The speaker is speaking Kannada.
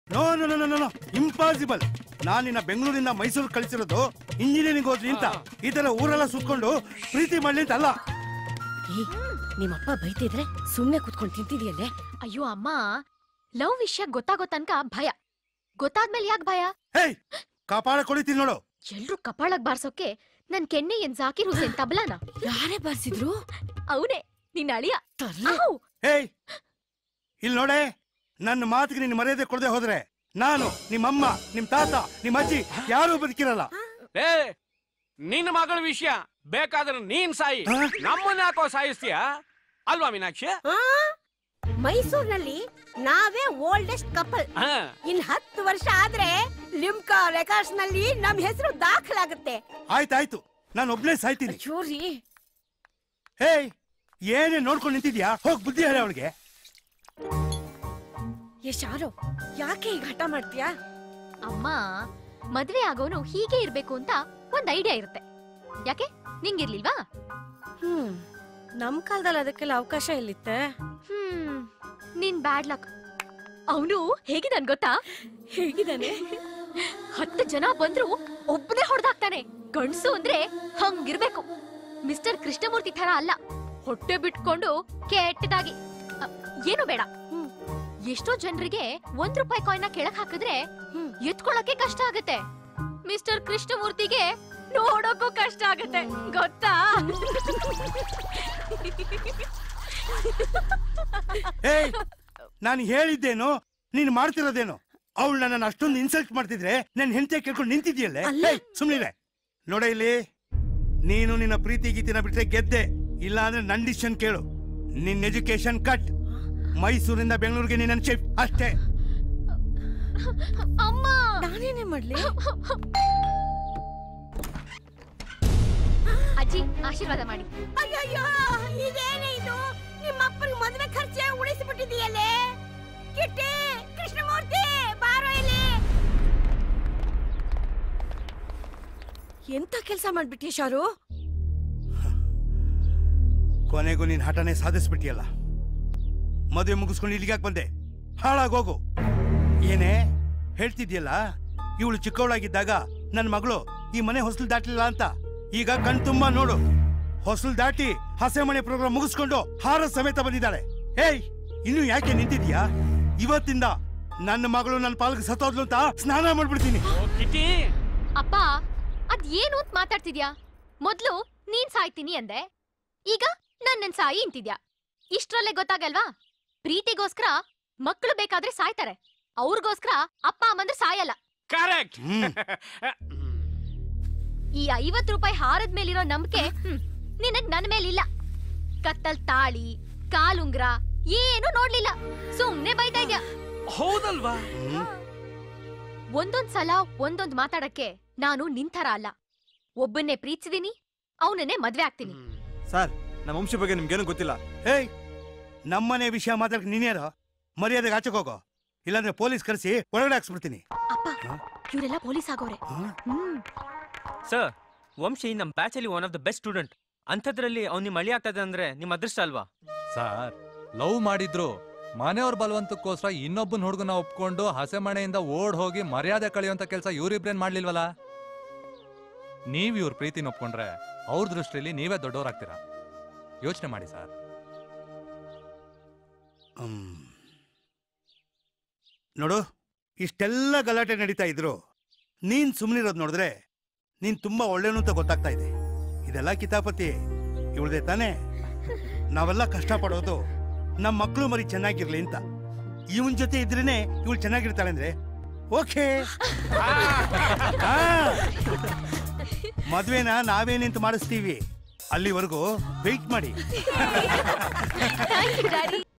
No no no no no impossible ನಾನು ನಿನ್ನ ಬೆಂಗಳೂರಿಂದ ಮೈಸೂರು ಕಳಿಸಿರೋದು ಇಂಜಿನಿಯರಿಂಗ್ ಓದ್ಲಿ ಅಂತ ಈ ತರ ಊರೆಲ್ಲ ಸುತ್ಕೊಂಡು ಪ್ರೀತಿ ಮಾಡ್ಲಿ ಅಂತ ಅಲ್ಲ ಏ ನಿಮ್ಮಪ್ಪ ಬೈತಿದ್ರೆ ಸುಮ್ನೆ ಕುತ್ಕೊಂಡ್ ತಿಂತಿದ್ಯಲ್ಲೇ ಅಯ್ಯೋ ಅಮ್ಮ ಲವ್ ವಿಷಯ ಗೊತ್ತಾಗೋ ತನಕ ಭಯ ಗೊತ್ತಾದ್ಮೇಲೆ ಯಾಕೆ ಭಯ ಹೇಯ್ ಕಾಪಾಡ ಕೊಡಿತೀನಿ ನೋಡು ಎಲ್ರು ಕಪಾಳಕ್ ಬಾರ್ಸೋಕೆ ನನ್ ಕೆನ್ನೆ ಏನ್ ಜಾಕಿರ್ ಹುಸೇನ್ ತಬ್ಲಾನ ಯಾರೇ ಬರ್ಸಿದ್ರು ಅವನೇ ನಿನ್ನ ಅಳಿಯ ತರ್ಲೆ. ಔ! ಹೇಯ್ ಇಲ್ಲಿ ನೋಡೆ ನನ್ನ ಮಾತಿಗೆ ನೀನು ಮರ್ಯಾದೆ ಕೊಡದೆ ಹೋದ್ರೆ ನಾನು ನಿಮ್ಮಮ್ಮ ನಿಮ್ ತಾತ ನಿಮ್ಮ ಅಜ್ಜಿ ಯಾರೂ ಬದುಕಿರಲ್ಲ ಏ ನಿನ್ನ ಮಗಳ ವಿಷಯ ಬೇಕಾದ್ರೆ ನೀನ್ ಸಾಯಿ ಹಾ? ನಮ್ಮನ್ನ ಯಾಕೋ ಸಾಯಿಸ್ತೀಯ ಅಲ್ವಾ ಮೀನಾಕ್ಷಿ ಮೈಸೂರಿನಲ್ಲಿ ನಾವೇ ಓಲ್ಡೆಸ್ಟ್ ಕಪಲ್ ಹಾ ಇನ್ ಹತ್ತು ವರ್ಷ ಆದ್ರೆ ಲಿಮ್ಕಾ ರೆಕಾರ್ಡ್ಸ್ ನಲ್ಲಿ ನಮ್ ಹೆಸರು ದಾಖಲಾಗುತ್ತೆ ಆಯ್ತಾಯ್ತು ನಾನು ಒಬ್ನೇ ಸಾಯ್ತೀನಿ ಚೋರಿ ಹೇಯ್ ಏನೇ ನೋಡ್ಕೊಂಡು ನಿಂತಿದ್ಯಾ ಹೋಗ್ ಬುದ್ಧಿ ಹೇಳಿ ಅವಳಿಗೆ ಏ ಶಾರು ಯಾಕೆ ಈಗ ಹಠ ಮಾಡ್ತೀಯಾ ಅಮ್ಮ ಮದ್ವೆ ಆಗೋನು ಹೀಗೆ ಇರ್ಬೇಕು ಅಂತ ಒಂದ್ ಐಡಿಯಾ ಇರುತ್ತೆ ಯಾಕೆ ನಿಂಗಿರ್ಲಿಲ್ವಾ ಹ್ಮ್ ನಮ್ ಕಾಲದಲ್ಲಿ ಅದಕ್ಕೆಲ್ಲ ಅವಕಾಶ ಎಲ್ಲಿತ್ತೆ ಹ್ಮ್ ನಿನ್ ಬ್ಯಾಡ್ ಲಕ್ ಅವನು ಹೇಗಿದಾನ್ ಗೊತ್ತಾ ಹೇಗಿದ್ದಾನೆ ಹತ್ತು ಜನ ಬಂದ್ರು ಒಬ್ಬನೇ ಹೊಡೆದಾಕ್ತಾನೆ ಗಂಡ್ಸು ಅಂದ್ರೆ ಹಂಗಿರ್ಬೇಕು ಮಿಸ್ಟರ್ ಕೃಷ್ಣಮೂರ್ತಿ ತರ ಅಲ್ಲ ಹೊಟ್ಟೆ ಬಿಟ್ಕೊಂಡು ಕೆಟ್ಟದಾಗಿ ಅ, ಏನು ಬೇಡ ಹ್ಮ್. ಎಷ್ಟೋ ಜನರಿಗೆ ಒಂದ್ ರೂಪಾಯಿ ಕಾಯಿನ ಕೆಳಕ್ ಹಾಕಿದ್ರೆ ಹ್ಮ್. ಎತ್ಕೊಳಕ್ಕೆ ಕಷ್ಟ ಆಗುತ್ತೆ ಮಿಸ್ಟರ್ ಕೃಷ್ಣಮೂರ್ತಿಗೆ ನೋಡೋಕ್ಕೂ ಕಷ್ಟ ಆಗುತ್ತೆ ಗೊತ್ತಾ ಹೇಯ್ ನಾನು ಹೇಳಿದ್ದೇನು ನೀನು ಮಾಡ್ತಿರೋದೇನು ಅವಳು ನನ್ನನ್ನು ಅಷ್ಟೊಂದು ಇನ್ಸಲ್ಟ್ ಮಾಡ್ತಿದ್ರೆ ನನ್ನ ಹೆಂಡತಿ ಕೇಳ್ಕೊಂಡು ನಿಂತಿದ್ಯಲ್ಲೇ ಹೇಯ್ ಸುಮ್ನಿರೆ ನೋಡ ಇಲ್ಲಿ ನೀನು ನಿನ್ನ ಪ್ರೀತಿ ಗೀತಿನ ಬಿಟ್ರೆ ಗೆದ್ದೆ ಇಲ್ಲ ಅಂದ್ರೆ ನನ್ ಡಿಸಿಷನ್ ಕೇಳು ನಿನ್ನ ಎಜುಕೇಶನ್ ಕಟ್ ಮೈಸೂರಿಂದ ಬೆಂಗಳೂರಿಗೆ ನಿನ್ನ ಶಿಫ್ಟ್ ಅಷ್ಟೇ ಅಮ್ಮ ನಾನೇನೇ ಮಾಡ್ಲಿ ಅಜ್ಜಿ ಆಶೀರ್ವಾದ ಮಾಡಿ ಅಯ್ಯಯ್ಯೋ ಇದೇನೇ ಇದು ನಿಮ್ಮ ಅಪ್ಪನ ಮದುವೆ ಖರ್ಚೆ ಉಳಿಸಿಬಿಟ್ಟಿದೆಯಲ್ಲೇ ಕಿಟ್ಟಿ ಕೃಷ್ಣಮೂರ್ತಿ ಬಾರೋ ಇಲ್ಲಿ ಎಂತ ಕೆಲ್ಸ ಮಾಡ್ಬಿಟ್ಟಿ ಶಾರು ಕೊನೆಗೂ ನಿನ್ ಹಠನೆ ಸಾಧಿಸ್ಬಿಟ್ಟಿಯಲ್ಲ ಮದುವೆ ಮುಗಿಸ್ಕೊಂಡು ಇಲ್ಲಿಗೆ ಯಾಕೆ ಬಂದೆ ಹಾಳಾಗೋಗು ಏನೇ ಹೇಳ್ತಿದ್ಯಲ್ಲ ಇವಳು ಚಿಕ್ಕವಳಾಗಿದ್ದಾಗ ನನ್ನ ಮಗಳು ಈ ಮನೆ ಹೊಸಲು ದಾಟ್ಲಿಲ್ಲ ಅಂತ ಈಗ ಕಣ್ ತುಂಬಾ ನೋಡು ಹೊಸಲು ದಾಟಿ ಹಸೆ ಮನೆ ಪ್ರೋಗ್ರಾಮ್ ಮುಗಿಸ್ಕೊಂಡು ಹಾರ ಸಮೇತ ಬಂದಿದ್ದಾಳೆ ಏಯ್ ಇನ್ನು ಯಾಕೆ ನಿಂತಿದ್ಯಾ ಇವತ್ತಿಂದ ನನ್ನ ಮಗಳು ನನ್ನ ಪಾಲ್ಗೆ ಸತ್ತೋದ್ಲು ಅಂತ ಸ್ನಾನ ಮಾಡ್ಬಿಡ್ತೀನಿ ಓ, ಕಿಟಿ ಅಪ್ಪ ಅದ್ ಏನು ಅಂತ ಮಾತಾಡ್ತಿದ್ಯಾ ಮೊದ್ಲು ನೀನ್ ಸಾಯ್ತೀನಿ ಅಂದೆ ಈಗ ನನ್ನನ್ ಸಾಯಿ ಅಂತಿದ್ಯಾ ಇಷ್ಟ್ರಲ್ಲೇ ಗೊತ್ತಾಗಲ್ವಾ ಪ್ರೀತಿಗೋಸ್ಕರ ಮಕ್ಕಳು ಬೇಕಾದ್ರೆ ಸಾಯ್ತಾರೆ ಅವ್ರಿಗೋಸ್ಕರ ಅಪ್ಪ ಅಮ್ಮಂದ್ರೆ ಸಾಯಲ್ಲ ಕರೆಕ್ಟ್ ಹ್ಮ್ ಈ ಐವತ್ ರೂಪಾಯಿ ಹಾರದ ಮೇಲಿರೋ ನಂಬಿಕೆ ನಿನಗ್ ನನ್ ಮೇಲಿಲ್ಲ ಕತ್ತಲ್ ತಾಳಿ ಕಾಲುಂಗ್ರ ಏನು ನೋಡ್ಲಿಲ್ಲ ಸುಮ್ನೆ ಬೈತಾ ಇದ್ಯಾ ಹೌದಲ್ವಾ ಹ್ಮ್ ಒಂದೊಂದ್ ಸಲ ಒಂದೊಂದ್ ಮಾತಾಡಕ್ಕೆ ನಾನು ನಿಂತರ ಅಲ್ಲ ಒಬ್ಬನ್ನೇ ಪ್ರೀತಿಸಿದೀನಿ ಅವನನ್ನೇ ಮದ್ವೆ ಆಗ್ತೀನಿ ಸರ್ ನಮ್ಮ ವಂಶ ಬಗ್ಗೆ ನಿಮ್ಗೇನು ಗೊತ್ತಿಲ್ಲ ಹೇಯ್ ನಮ್ಮನೆ ವಿಷಯ ಮಾತಾಡಕ್ ನೀನ್ಯಾರ ಮರ್ಯಾದೆಗೆ ಆಚೆಗೆ ಹೋಗೋ ಇಲ್ಲಾಂದ್ರೆ ಪೊಲೀಸ್ ಕರೆಸಿ ಒಳಗಡೆ ಹಾಕ್ಸ್ಬಿಡ್ತೀನಿ ಅಪ್ಪ ಇವರೆಲ್ಲ ಪೊಲೀಸ್ ಆಗೋರೆ ಹಾ? ಹ್ಮ್ ಸರ್ ವಂಶಿ ನಮ್ಮ ಬ್ಯಾಚಲ್ಲಿ one of the best student ಅಂಥದ್ರಲ್ಲಿ ಅವ್ನು ನಿಮ್ಮ ಮಳಿ ಆಗ್ತದೆ ಅಂದ್ರೆ ನಿಮ್ಮ ಅದೃಷ್ಟ ಅಲ್ವಾ ಸರ್ ಲವ್ ಮಾಡಿದ್ರು ಮನೆಯವ್ರ ಬಲವಂತಕ್ಕೋಸ್ಕರ ಇನ್ನೊಬ್ಬನ ಹುಡುಗನ ಒಪ್ಕೊಂಡು ಹಸೆ ಮನೆಯಿಂದ ಓಡ್ ಹೋಗಿ ಮರ್ಯಾದೆ ಕಳೆಯುವಂತ ಕೆಲಸ ಇವ್ರಿಬ್ರೇನ್ ಮಾಡ್ಲಿಲ್ವಲ್ಲ ನೀವ್ ಇವ್ರ ಪ್ರೀತಿನ ಒಪ್ಕೊಂಡ್ರೆ ಅವ್ರ ದೃಷ್ಟಿಯಲ್ಲಿ ನೀವೇ ದೊಡ್ಡವರಾಗ್ತೀರಾ ಯೋಚನೆ ಮಾಡಿ ಸರ್ ಹ್ಮ್. ನೋಡು ಇಷ್ಟೆಲ್ಲ ಗಲಾಟೆ ನಡೀತಾ ಇದ್ರು ನೀನ್ ಸುಮ್ಮನಿರೋದು ನೋಡಿದ್ರೆ ನೀನ್ ತುಂಬಾ ಒಳ್ಳೆಯವನು ಅಂತ ಗೊತ್ತಾಗ್ತಾ ಇದೆ ಇದೆಲ್ಲ ಕಿತಾಪತಿ ಇವಳ್ದೆ ತಾನೇ ನಾವೆಲ್ಲ ಕಷ್ಟಪಡೋದು ನಮ್ಮ ಮಕ್ಕಳು ಮರಿ ಚೆನ್ನಾಗಿರ್ಲಿ ಅಂತ ಇವನ್ ಜೊತೆ ಇದ್ರೇನೆ ಇವಳು ಚೆನ್ನಾಗಿರ್ತಾಳೆ ಅಂದ್ರೆ ಓಕೆ ಮದ್ವೆನ ನಾವೇ ನಿಂತು ಮಾಡಿಸ್ತೀವಿ ಅಲ್ಲಿವರೆಗೂ ವೆಯ್ಟ್ ಮಾಡಿ ಥ್ಯಾಂಕ್ ಯು ಡ್ಯಾಡಿ